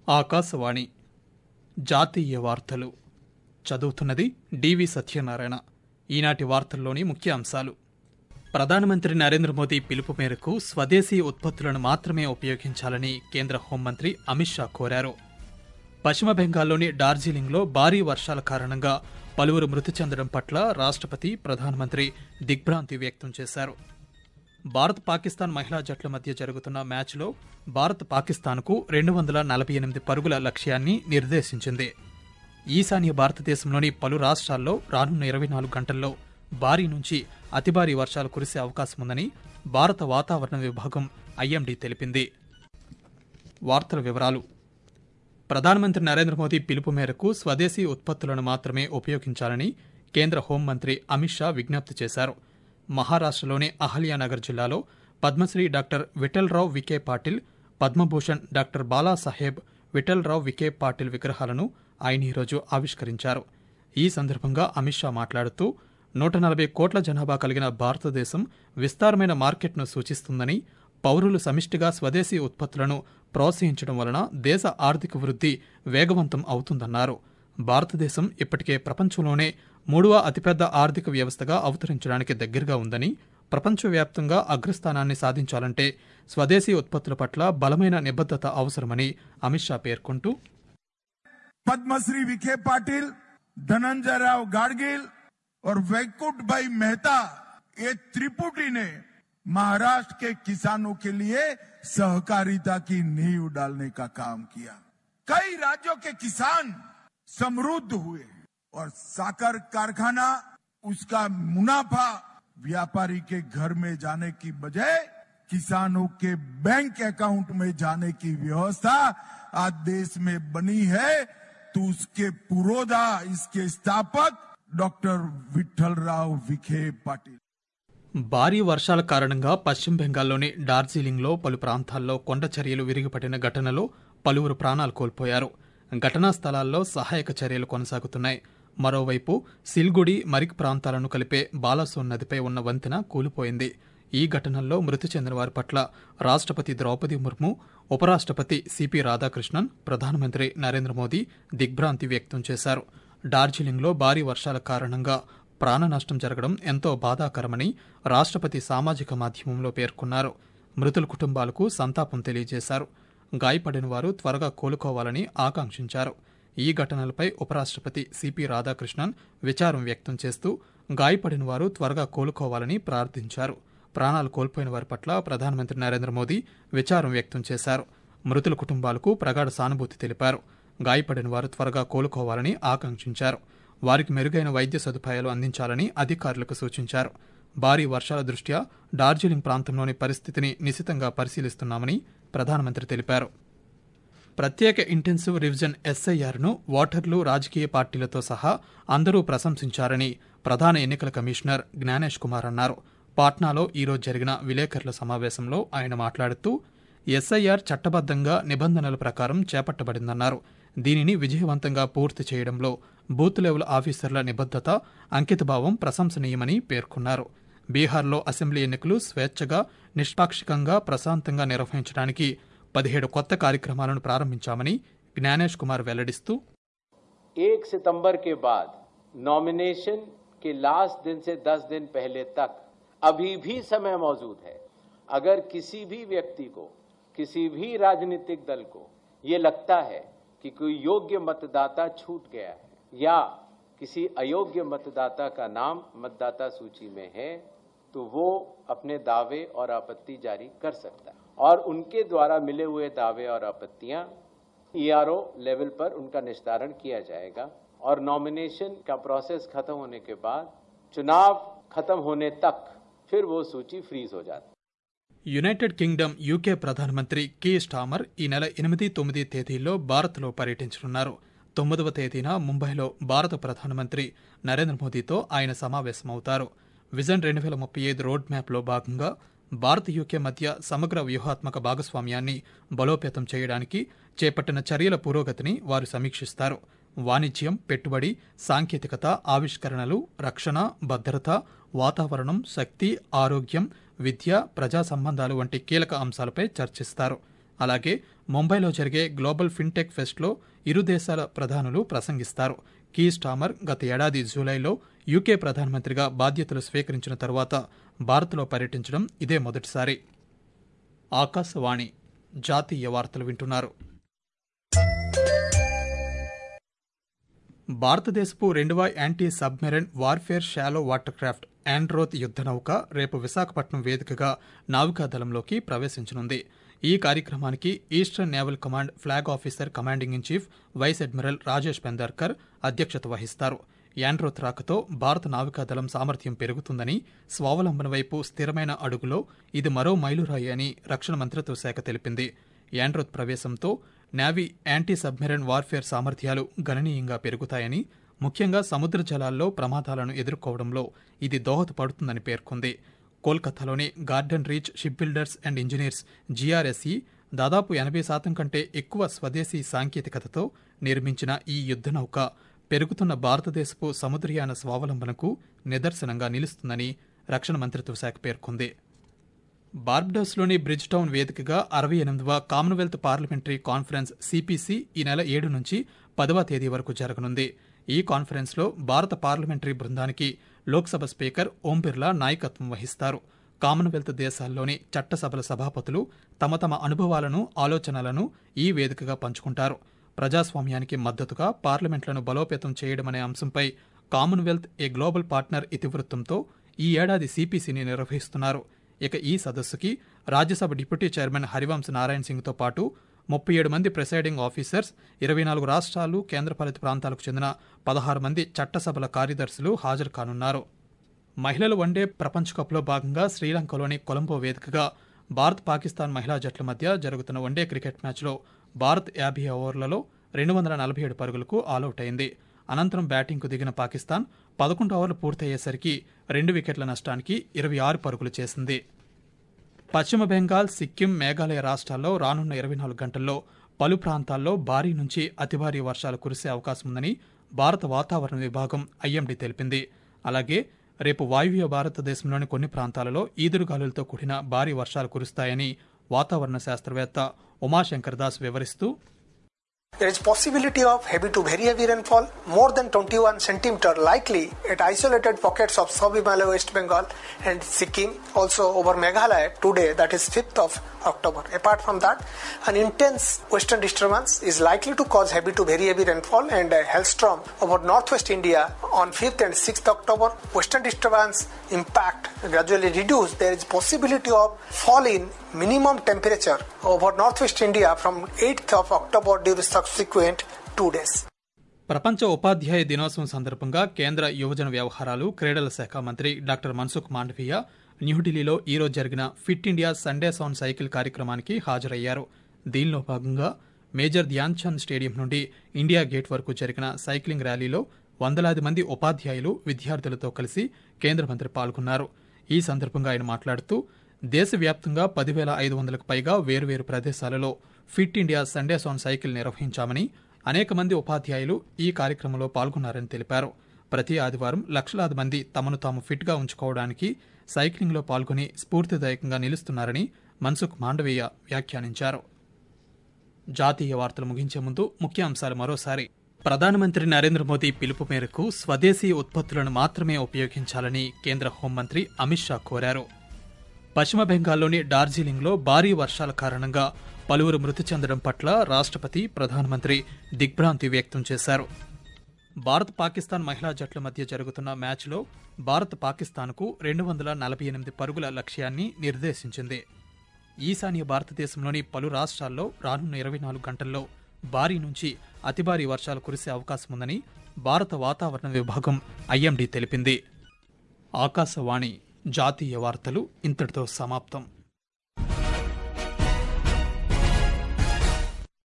ఆకాశవాణి జాతీయ వార్తలు చదువుతున్నది డివి సత్యనారాయణ ఈనాటి వార్తల్లోని ముఖ్య అంశాలు ప్రధానమంత్రి నరేంద్ర మోదీ పిలుపు మేరకు స్వదేశీ ఉత్పత్తులను మాత్రమే ఉపయోగించాలని కేంద్ర హోంమంత్రి అమిత్ షా కోరారు పశ్చిమ బెంగాల్లోని డార్జిలింగ్లో భారీ వర్షాల కారణంగా పలువురు మృతి చెందడం పట్ల రాష్ట్రపతి ప్రధానమంత్రి దిగ్భ్రాంతి వ్యక్తం చేశారు భారత్ పాకిస్తాన్ మహిళా జట్ల మధ్య జరుగుతున్న మ్యాచ్లో భారత్ పాకిస్తాన్కు రెండు వందల నలభై ఎనిమిది పరుగుల లక్ష్యాన్ని నిర్దేశించింది ఈశాన్య భారతదేశంలోని పలు రాష్ట్రాల్లో రానున్న ఇరవై నాలుగు గంటల్లో భారీ నుంచి అతి భారీ వర్షాలు కురిసే అవకాశం ఉందని భారత వాతావరణ విభాగం ఐఎండీ తెలిపింది వార్తల వివరాలు ప్రధానమంత్రి నరేంద్ర మోదీ పిలుపు మేరకు స్వదేశీ ఉత్పత్తులను మాత్రమే ఉపయోగించాలని కేంద్ర హోంమంత్రి అమిత్ షా విజ్ఞప్తి చేశారు మహారాష్ట్రలోని అహల్యానగర్ జిల్లాలో పద్మశ్రీ డాక్టర్ విఠల్రావు వికే పాటిల్ పద్మభూషణ్ డాక్టర్ బాలాసాహెబ్ విఠల్రావు వికే పాటిల్ విగ్రహాలను ఆయన ఈరోజు ఆవిష్కరించారు ఈ సందర్భంగా అమిత్ షా మాట్లాడుతూ నూట నలభై కోట్ల జనాభా కలిగిన భారతదేశం విస్తారమైన మార్కెట్ను సూచిస్తుందని పౌరులు సమిష్టిగా స్వదేశీ ఉత్పత్తులను ప్రోత్సహించడం వలన దేశ ఆర్థిక వృద్ధి వేగవంతం అవుతుందన్నారు భారతదేశం ఇప్పటికే ప్రపంచంలోనే మూడవ అతిపెద్ద ఆర్థిక వ్యవస్థగా అవతరించడానికి దగ్గరగా ఉందని ప్రపంచవ్యాప్తంగా అగ్రస్థానాన్ని సాధించాలంటే స్వదేశీ ఉత్పత్తుల పట్ల బలమైన నిబద్ధత అవసరమని అమిత్ షా పేర్కొంటూ पद्मश्री विखे पाटिल धनंजय राव गाडगिल और वैकुंठ भाई मेहता ये त्रिपुटी ने महाराष्ट्र के किसानों के लिए सहकारिता की नींव डालने का काम किया कई राज्यों के किसान समृद्ध हुए और साकर कारखाना उसका मुनाफा व्यापारी के घर में जाने की बजाय किसानों के बैंक अकाउंट में जाने की व्यवस्था आज देश में बनी है तो उसके पुरोधा इसके स्थापक डॉक्टर विठल राव विखे पाटिल భారీ వర్షాల కారణంగా పశ్చిమ బెంగాల్లోని డార్జిలింగ్లో పలు ప్రాంతాల్లో కొండ చర్యలు విరిగిపడిన ఘటనలో పలువురు ప్రాణాలు కోల్పోయారు ఘటనా స్థలాల్లో సహాయక చర్యలు కొనసాగుతున్నాయి మరోవైపు సిల్గుడి మరిక్ ప్రాంతాలను కలిపే బాలాసోన్ నదిపై ఉన్న వంతెన కూలిపోయింది ఈ ఘటనల్లో మృతి చెందిన వారి పట్ల రాష్ట్రపతి ద్రౌపది ముర్ము ఉపరాష్ట్రపతి సిపి రాధాకృష్ణన్ ప్రధానమంత్రి నరేంద్ర మోదీ దిగ్భ్రాంతి వ్యక్తం చేశారు డార్జిలింగ్లో భారీ వర్షాల కారణంగా ప్రాణ నష్టం జరగడం ఎంతో బాధాకరమని రాష్ట్రపతి సామాజిక మాధ్యమంలో పేర్కొన్నారు మృతుల కుటుంబాలకు సంతాపం తెలియజేశారు గాయపడిన వారు త్వరగా కోలుకోవాలని ఆకాంక్షించారు ఈ ఘటనలపై ఉపరాష్ట్రపతి సిపి రాధాకృష్ణన్ విచారం వ్యక్తం చేస్తూ గాయపడిన వారు త్వరగా కోలుకోవాలని ప్రార్థించారు ప్రాణాలు కోల్పోయిన వారి పట్ల ప్రధానమంత్రి నరేంద్ర మోదీ విచారం వ్యక్తం చేశారు మృతుల కుటుంబాలకు ప్రగాఢ సానుభూతి తెలిపారు గాయపడిన వారు త్వరగా కోలుకోవాలని ఆకాంక్షించారు వారికి మెరుగైన వైద్య సదుపాయాలు అందించాలని అధికారులకు సూచించారు భారీ వర్షాల దృష్ట్యా డార్జిలింగ్ ప్రాంతంలోని పరిస్థితిని నిశితంగా పరిశీలిస్తున్నామని ప్రధానమంత్రి తెలిపారు ప్రత్యేక ఇంటెన్సివ్ రివిజన్ ఎస్ఐఆర్ను ఓటర్లు రాజకీయ పార్టీలతో సహా అందరూ ప్రశంసించారని ప్రధాన ఎన్నికల కమిషనర్ జ్ఞానేష్ కుమార్ అన్నారు పాట్నాలో ఈరోజు జరిగిన విలేకరుల సమావేశంలో ఆయన మాట్లాడుతూ ఎస్ఐఆర్ చట్టబద్దంగా నిబంధనల ప్రకారం చేపట్టబడిందన్నారు దీనిని విజయవంతంగా పూర్తి చేయడంలో బూత్ లెవెల్ ఆఫీసర్ల నిబద్ధత అంకితభావం ప్రశంసనీయమని పేర్కొన్నారు బీహార్లో అసెంబ్లీ ఎన్నికలు స్వేచ్ఛగా నిష్పాక్షికంగా ప్రశాంతంగా నిర్వహించడానికి పదిహేడు కొత్త కార్యక్రమాలను ప్రారంభించామని జ్ఞానేష్ కుమార్ వెల్లడిస్తూ एक सितंबर के बाद नॉमिनेशन के लास्ट दिन से 10 दिन पहले तक अभी भी समय मौजूद है अगर किसी भी व्यक्ति को किसी भी राजनीतिक दल को ये लगता है कि कोई योग्य मतदाता छूट गया है या किसी अयोग्य मतदाता का नाम मतदाता सूची में है तो वो अपने दावे और आपत्ति जारी कर सकता है और उनके द्वारा मिले हुए दावे और आपत्तियां ईआरओ लेवल पर उनका निस्तारण किया जाएगा और नॉमिनेशन का प्रोसेस खत्म होने के बाद चुनाव खत्म होने तक फिर वो सूची फ्रीज हो जाती है యునైటెడ్ కింగ్డమ్ యూకే ప్రధానమంత్రి కీ స్టామర్ ఈ నెల ఎనిమిది తొమ్మిది తేదీల్లో భారత్లో పర్యటించనున్నారు తొమ్మిదవ తేదీన ముంబైలో భారత ప్రధానమంత్రి నరేంద్ర మోదీతో ఆయన సమావేశమవుతారు విజన్ రెండు వేల ముప్పై ఐదు రోడ్ మ్యాప్లో భాగంగా భారత్ యూకే మధ్య సమగ్ర వ్యూహాత్మక భాగస్వామ్యాన్ని బలోపేతం చేయడానికి చేపట్టిన చర్యల పురోగతిని వారు సమీక్షిస్తారు వాణిజ్యం పెట్టుబడి సాంకేతికత ఆవిష్కరణలు రక్షణ భద్రత వాతావరణం శక్తి ఆరోగ్యం విద్య ప్రజా సంబంధాలు వంటి కీలక అంశాలపై చర్చిస్తారు అలాగే ముంబైలో జరిగే గ్లోబల్ ఫిన్టెక్ ఫెస్ట్లో ఇరు దేశాల ప్రధానులు ప్రసంగిస్తారు కీ స్టామర్ గత ఏడాది జూలైలో యూకే ప్రధానమంత్రిగా బాధ్యతలు స్వీకరించిన తరువాత భారత్లో పర్యటించడం ఇదే మొదటిసారి ఆకాశవాణి జాతీయ వార్తలు వింటున్నారు భారతదేశపు రెండవ anti submarine warfare shallow water craft Androth యుద్ధ నౌక రేపు విశాఖపట్నం వేదికగా నావికాదళంలోకి ప్రవేశించనుంది ఈ కార్యక్రమానికి Eastern Naval Command flag officer commanding in chief vice admiral Rajesh Pendharkar అధ్యక్షత వహిస్తారు యాండ్రోత్ రాకతో భారత నావికాదళం సామర్థ్యం పెరుగుతుందని స్వావలంబన వైపు స్థిరమైన అడుగులో ఇది మరో మైలురాయి అని రక్షణ మంత్రిత్వ శాఖ తెలిపింది యాండ్రోత్ ప్రవేశంతో నేవీ యాంటీ సబ్మెరైన్ వార్ఫేర్ సామర్థ్యాలు గణనీయంగా పెరుగుతాయని ముఖ్యంగా సముద్ర జలాల్లో ప్రమాదాలను ఎదుర్కోవడంలో ఇది దోహదపడుతుందని పేర్కొంది కోల్కతాలోని Garden Reach ship builders and engineers GRSE దాదాపు ఎనభై శాతం కంటే ఎక్కువ స్వదేశీ సాంకేతికతతో నిర్మించిన ఈ యుద్ధ నౌక పెరుగుతున్న భారతదేశపు సముద్రయాన స్వావలంబనకు నిదర్శనంగా నిలుస్తుందని రక్షణ మంత్రిత్వ శాఖ పేర్కొంది బార్బడోస్లోని బ్రిడ్జ్ టౌన్ వేదికగా అరవై ఎనిమిదవ కామన్వెల్త్ పార్లమెంటరీ కాన్ఫరెన్స్ సిపిసి ఈ నెల ఏడు నుంచి పదవ తేదీ వరకు జరగనుంది ఈ కాన్ఫరెన్స్లో భారత పార్లమెంటరీ బృందానికి లోక్సభ స్పీకర్ ఓం బిర్లా నాయకత్వం వహిస్తారు కామన్వెల్త్ దేశాల్లోని చట్టసభల సభాపతులు తమ తమ అనుభవాలను ఆలోచనలను ఈ వేదికగా పంచుకుంటారు ప్రజాస్వామ్యానికి మద్దతుగా పార్లమెంట్లను బలోపేతం చేయడమనే అంశంపై కామన్వెల్త్ ఏ గ్లోబల్ పార్ట్నర్ ఇతివృత్తంతో ఈ ఏడాది సిపిసిని నిర్వహిస్తున్నారు ఇక ఈ సదస్సుకి రాజ్యసభ డిప్యూటీ చైర్మన్ హరివంశ్ నారాయణ్ సింగ్తో పాటు ముప్పై ఏడు మంది ప్రిసైడింగ్ ఆఫీసర్స్ ఇరవై నాలుగు రాష్ట్రాలు కేంద్రపాలిత ప్రాంతాలకు చెందిన పదహారు మంది చట్టసభల కార్యదర్శులు హాజరు కానున్నారు మహిళల వన్డే ప్రపంచ కప్లో భాగంగా శ్రీలంకలోని కొలంబో వేదికగా భారత్ పాకిస్తాన్ మహిళా జట్ల మధ్య జరుగుతున్న వన్డే క్రికెట్ మ్యాచ్లో భారత్ యాభై ఓవర్లలో రెండు వందల నలభై ఏడు పరుగులకు ఆలౌట్ అయింది అనంతరం బ్యాటింగ్కు దిగిన పాకిస్తాన్ పదకొండు ఓవర్లు పూర్తయ్యేసరికి రెండు వికెట్ల నష్టానికి ఇరవై ఆరు పరుగులు చేసింది పశ్చిమ బెంగాల్ సిక్కిం మేఘాలయ రాష్ట్రాల్లో రానున్న ఇరవై నాలుగు గంటల్లో పలు ప్రాంతాల్లో భారీ నుంచి అతి భారీ వర్షాలు కురిసే అవకాశం ఉందని భారత వాతావరణ విభాగం ఐఎండీ తెలిపింది అలాగే రేపు వాయువ్య భారతదేశంలోని కొన్ని ప్రాంతాలలో ఈదురుగాలులతో కూడిన భారీ వర్షాలు కురుస్తాయని వాతావరణ శాస్త్రవేత్త ఉమాశంకర్ దాస్ వివరిస్తూ There is possibility of heavy to very heavy rainfall, more than 21 centimeter likely at isolated pockets of sub-Himalaya West Bengal and Sikkim, also over Meghalaya today, that is 5th of October. Apart from that, an intense western disturbance is likely to cause heavy to very heavy rainfall and a hailstorm over northwest India on 5th and 6th October. Western disturbance impact gradually reduced. There is possibility of fall in minimum temperature over northwest India from 8th of October during subsequent two days. ప్రపంచ ఉపాధ్యాయ దినోత్సవం సందర్భంగా కేంద్ర యువజన వ్యవహారాలు క్రీడల శాఖ మంత్రి డాక్టర్ మన్సుఖ్ మాండవీయ న్యూఢిల్లీలో ఈరోజు జరిగిన ఫిట్ ఇండియా సండే సౌండ్ సైకిల్ కార్యక్రమానికి హాజరయ్యారు దీనిలో భాగంగా మేజర్ ధ్యాన్ చంద్ స్టేడియం నుండి ఇండియా గేట్ వరకు జరిగిన సైక్లింగ్ ర్యాలీలో వందలాది మంది ఉపాధ్యాయులు విద్యార్థులతో కలిసి కేంద్ర మంత్రి పాల్గొన్నారు ఈ సందర్భంగా ఆయన మాట్లాడుతూ దేశవ్యాప్తంగా పదివేల ఐదు వందలకు పైగా వేర్వేరు ప్రదేశాలలో ఫిట్ ఇండియా సండే సౌండ్ సైకిల్ నిర్వహించామని అనేక మంది ఉపాధ్యాయులు ఈ కార్యక్రమంలో పాల్గొన్నారని తెలిపారు ప్రతి ఆదివారం లక్షలాది మంది తమను తాము ఫిట్గా ఉంచుకోవడానికి సైక్లింగ్లో పాల్గొని స్ఫూర్తిదాయకంగా నిలుస్తున్నారని మన్సుఖ్ మాండవీయ వ్యాఖ్యానించారు జాతీయ వార్తలు ముగించే ముందు ముఖ్యాంశాలు మరోసారి ప్రధానమంత్రి నరేంద్ర మోదీ పిలుపు మేరకు స్వదేశీ ఉత్పత్తులను మాత్రమే ఉపయోగించాలని కేంద్ర హోంమంత్రి అమిత్ షా కోరారు పశ్చిమ బెంగాల్లోని డార్జిలింగ్లో భారీ వర్షాల కారణంగా పలువురు మృతి చెందడం పట్ల రాష్ట్రపతి ప్రధానమంత్రి దిగ్భ్రాంతి వ్యక్తం చేశారు భారత్ పాకిస్తాన్ మహిళా జట్ల మధ్య జరుగుతున్న మ్యాచ్లో భారత్ పాకిస్తాన్కు రెండు వందల నలభై ఎనిమిది పరుగుల లక్ష్యాన్ని నిర్దేశించింది ఈశాన్య భారతదేశంలోని పలు రాష్ట్రాల్లో రానున్న ఇరవై నాలుగు గంటల్లో భారీ నుంచి అతి భారీ వర్షాలు కురిసే అవకాశం ఉందని భారత వాతావరణ విభాగం ఐఎండీ తెలిపింది ఆకాశవాణి జాతీయ వార్తలు ఇంతటితో సమాప్తం